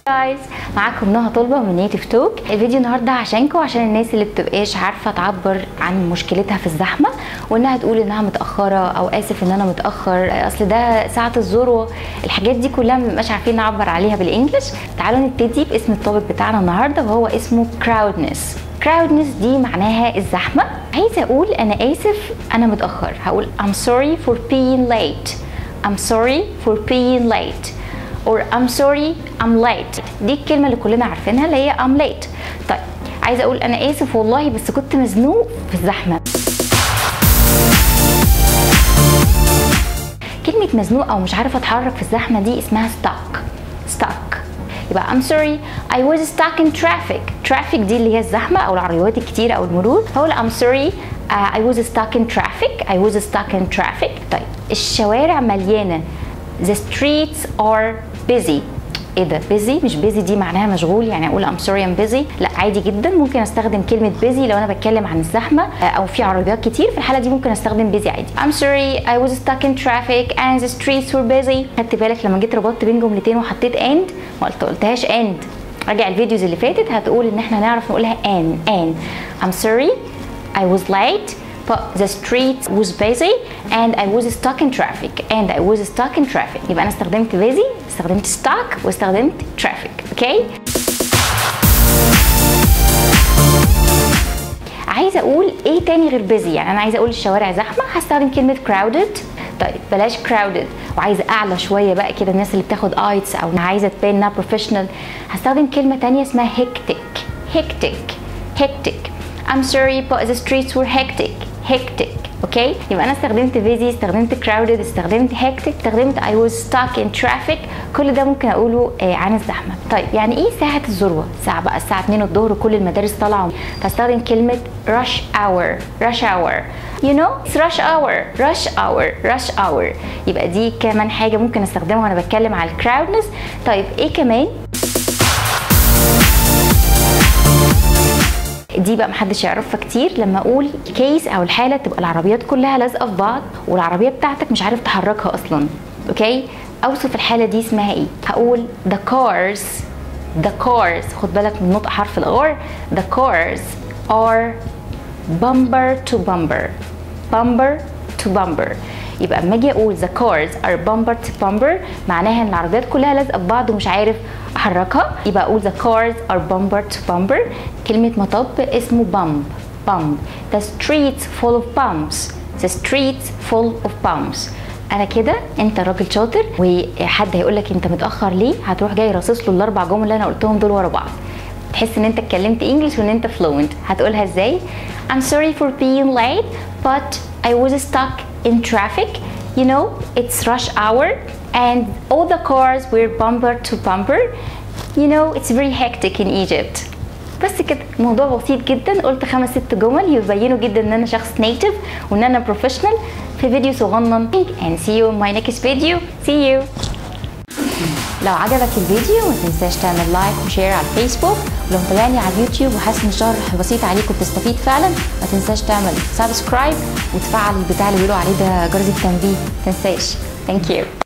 جايز معاكم نهى طلبه من نيتيف توك الفيديو النهارده عشانكم عشان الناس اللي بتبقاش عارفه تعبر عن مشكلتها في الزحمه وانها تقول انها متاخره او اسف ان انا متاخر اصل ده ساعه الذروه الحاجات دي كلها ما بنبقاش عارفين نعبر عليها بالانجلش تعالوا نبتدي باسم الطابق بتاعنا النهارده وهو اسمه crowdness crowdness دي معناها الزحمه عايزه اقول انا اسف انا متاخر هقول I'm sorry for being late I'm sorry for being late or I'm sorry I'm late دي الكلمة اللي كلنا عارفينها اللي هي I'm late طيب عايزة أقول أنا آسف والله بس كنت مزنوق في الزحمة كلمة مزنوق أو مش عارفة أتحرك في الزحمة دي اسمها stuck stuck يبقى I'm sorry I was stuck in traffic traffic دي اللي هي الزحمة أو العربيات الكتيرة أو المرور هقول I'm sorry uh, I was stuck in traffic I was stuck in traffic طيب الشوارع مليانة the streets are busy ايه ده busy مش busy دي معناها مشغول يعني اقول I'm sorry I'm busy لا عادي جدا ممكن استخدم كلمة busy لو انا بتكلم عن الزحمة او في عربيات كتير في الحالة دي ممكن استخدم busy عادي I'm sorry I was stuck in traffic and the streets were busy خدت بالك لما جيت ربطت بين جملتين وحطيت and ما قلت قلتهاش and راجع الفيديوز اللي فاتت هتقول ان احنا نعرف نقولها and and I'm sorry I was late but the street was busy and I was stuck in traffic and I was stuck in traffic يبقى انا استخدمت busy استخدمت stuck واستخدمت traffic اوكي عايزه اقول ايه تاني غير busy يعني انا عايزه اقول الشوارع زحمه هستخدم كلمه crowded طيب بلاش crowded وعايزه اعلى شويه بقى كده الناس اللي بتاخد ايتس او عايزه تبان انها بروفيشنال هستخدم كلمه تانية اسمها hectic hectic hectic I'm sorry but the streets were hectic hectic اوكي يبقى انا استخدمت busy استخدمت crowded استخدمت hectic استخدمت I was stuck in traffic كل ده ممكن اقوله آه عن الزحمه طيب يعني ايه ساعه الذروه الساعه بقى الساعه 2 الظهر وكل المدارس طالعه فاستخدم كلمه rush hour rush hour you know it's rush hour rush hour rush hour يبقى دي كمان حاجه ممكن استخدمها وانا بتكلم على الكراودنس طيب ايه كمان دي بقى محدش يعرفها كتير لما اقول كيس او الحاله تبقى العربيات كلها لازقه في بعض والعربيه بتاعتك مش عارف تحركها اصلا اوكي اوصف الحاله دي اسمها ايه هقول the cars the cars خد بالك من نطق حرف الار the cars are bumper to bumper bumper to bumper يبقى اما اجي اقول the cars are bumper to bumper معناها ان العربيات كلها لازقه في بعض ومش عارف احركها يبقى اقول the cars are bumper to bumper كلمه مطب اسمه bump bump the streets full of bumps the streets full of bumps انا كده انت راجل شاطر وحد هيقول لك انت متاخر ليه هتروح جاي راصص له الاربع جمل اللي انا قلتهم دول ورا بعض تحس ان انت اتكلمت انجلش وان انت فلوينت هتقولها ازاي I'm sorry for being late but I was stuck in traffic you know it's rush hour and all the cars were bumper to bumper you know it's very hectic in Egypt بس كده الموضوع بسيط جدا قلت خمس ست جمل يبينوا جدا ان انا شخص نيتف وان انا بروفيشنال في فيديو صغنن and see you in my next video see you لو عجبك الفيديو ما تنساش تعمل لايك وشير على الفيسبوك ولو متابعني على اليوتيوب وحاسس ان الشهر بسيط عليك وبتستفيد فعلا ما تنساش تعمل سبسكرايب وتفعل البتاع اللي بيقولوا عليه ده جرس التنبيه ما تنساش ثانك يو